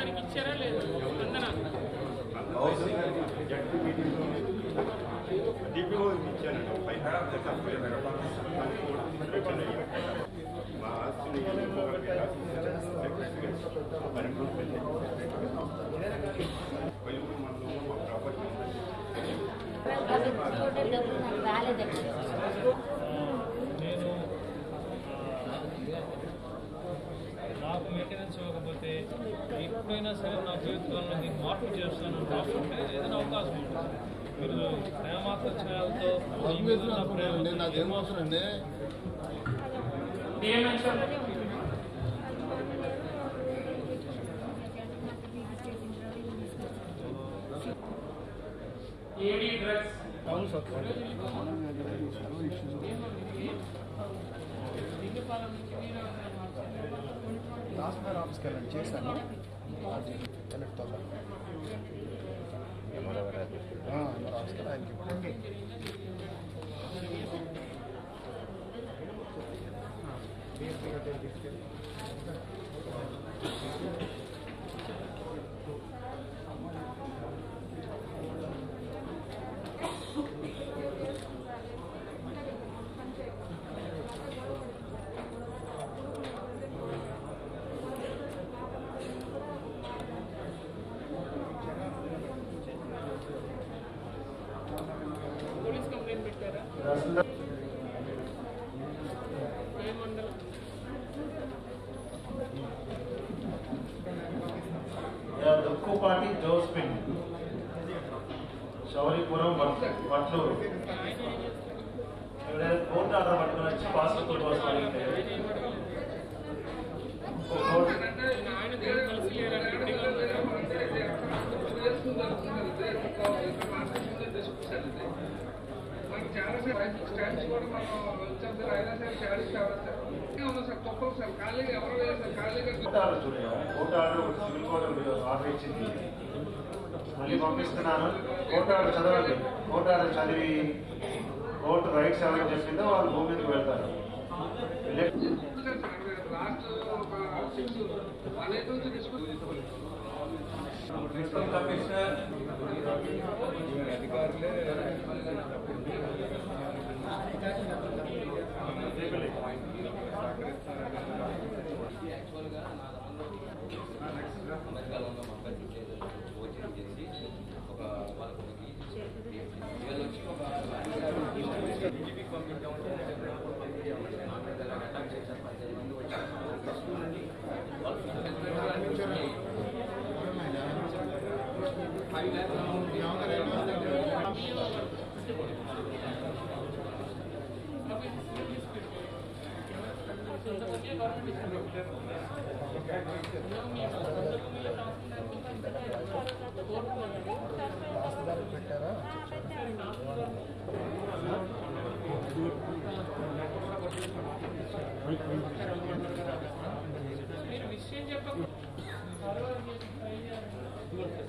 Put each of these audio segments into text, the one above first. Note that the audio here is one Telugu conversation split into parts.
దానికి ఇచ్చారా లేదు స్పందన డిపిఓ ఇచ్చానండి ఫైవ్ మా ఆస్తిని ఇంకొకరికి రాసి మండలంలో మా ప్రాపర్టీ రాలేదండి నేను నాకు మెయింటెనెన్స్ ఇవ్వకపోతే ఎప్పుడైనా సరే నా జీవితంలో నేను మార్పు చేస్తాను రాసుకుంటే ఏదైనా అవకాశం ఉంటుంది మీరు ప్రేమాత్మ ఛాయలతో మీ మీద ఉన్న ప్రేమతో నాకేం అవసరం అండి డిఎంఎన్షన్ ఏడీ డ్రగ్స్ అవును సార్ తహసీల్దార్ ఆఫీస్కి వెళ్ళండి చేశాను అది కలెక్ట్తో ఆఫీస్కి వెళ్ళి ఆయనకి ఇవ్వండి. పోలీస్ కంప్లైంట్ పెట్టారా ఏ మండలం దుక్కుపాటి జోస్పిన్ శౌరిపురం వట్లూరు ఎవరైనా కోర్టు ఆర్డర్ పట్టుకుని వచ్చి పాస్పోర్ట్ కోసం అడిగితే కోర్టు ఆయన దగ్గర కలిసి లేరా గట్టిగా ఉన్నారా? కోర్టు ఆర్డర్ చూడగా కోర్టు ఆర్డర్ ఒకటి సివిల్ కోర్టు ఆర్డర్ ఇచ్చింది మళ్ళీ పంపిస్తున్నాను కోర్టు ఆర్డర్ చదవండి కోర్టు ఆర్డర్ చదివి కోర్టు రైట్స్ ఎవరికి చెప్పిందో వాళ్ళు భూమి మీదకి వెళ్తారు వెళ్ళే- ప్రిన్సిపల్ కమిషనర్ తహసీల్దార్ పెట్టారా మీరు విషయం చెప్పకుండా ఫార్వర్డ్ చేసి ట్రై చేయాలి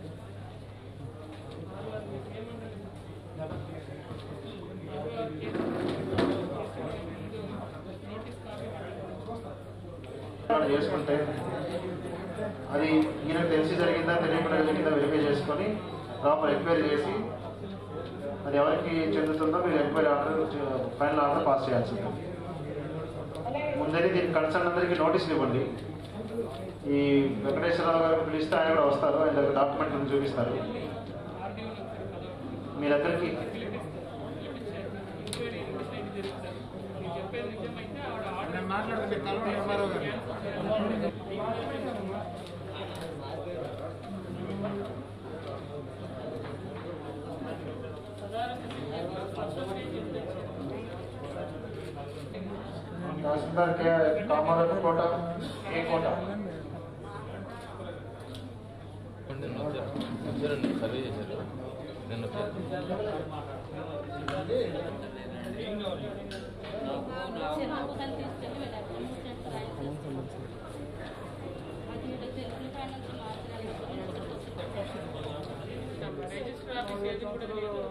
చేసుకుంటే అది ఈయనకు తెలిసి జరిగిందా తెలియకుండా జరిగిందా వెరిఫై చేసుకొని ప్రాపర్ ఎంక్వైరీ చేసి అది ఎవరికి చెందుతుందో మీరు enquiry order final order pass చేయాల్సి ఉంటుంది ముందరి దీనికి కన్సర్న్ అందరికీ నోటీసులు ఇవ్వండి ఈ వెంకటేశ్వరరావు గారు పిలిస్తే ఆయన కూడా వస్తారు ఆయన దగ్గర డాక్యుమెంట్ చూపిస్తారు మీ దగ్గరికి చెప్పేది నిజమైతే ఆవిడ ఆర్డర్ నేను మాట్లాడుతుంటే కలవండి ఎంఆర్ఓ గారు తహసీల్దార్ కే కామారెడ్డి కోట ఏ కోట వచ్చారండి సర్వే చేశారు నిన్న వచ్చారు ఏం కావాలి నాకు కలిసి తీసుకెళ్ళి వెళ్ళారు ఇన్సిడెంట్ రాయించారు అది తెలుగు ఫైనాన్స్ రిజిస్టర్ ఆఫీస్ ఏది కూడా లేదు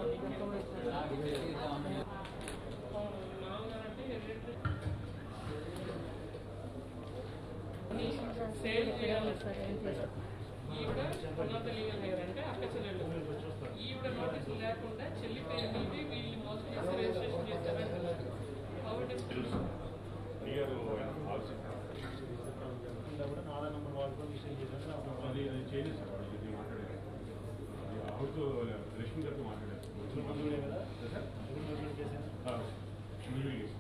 సేల్ చేయాలి ఈవిడ ఉన్నత లీగల్ హెయిర్ అంటే అక్క చెల్లెలు ఈవిడ నోటీసులు లేకుండా చెల్లి పేరు మీదే వీళ్ళని మోసం చేసి రిజిస్ట్రేషన్ చేశారంటున్నారు కాబట్టి అది అది చేయలేదు సార్ వాళ్ళు ఇది మాట్లాడారు అది హౌస్ లక్ష్మి గారితో మాట్లాడారు వచ్చిన పనులు కదా సార్ రివ్యూ చేసి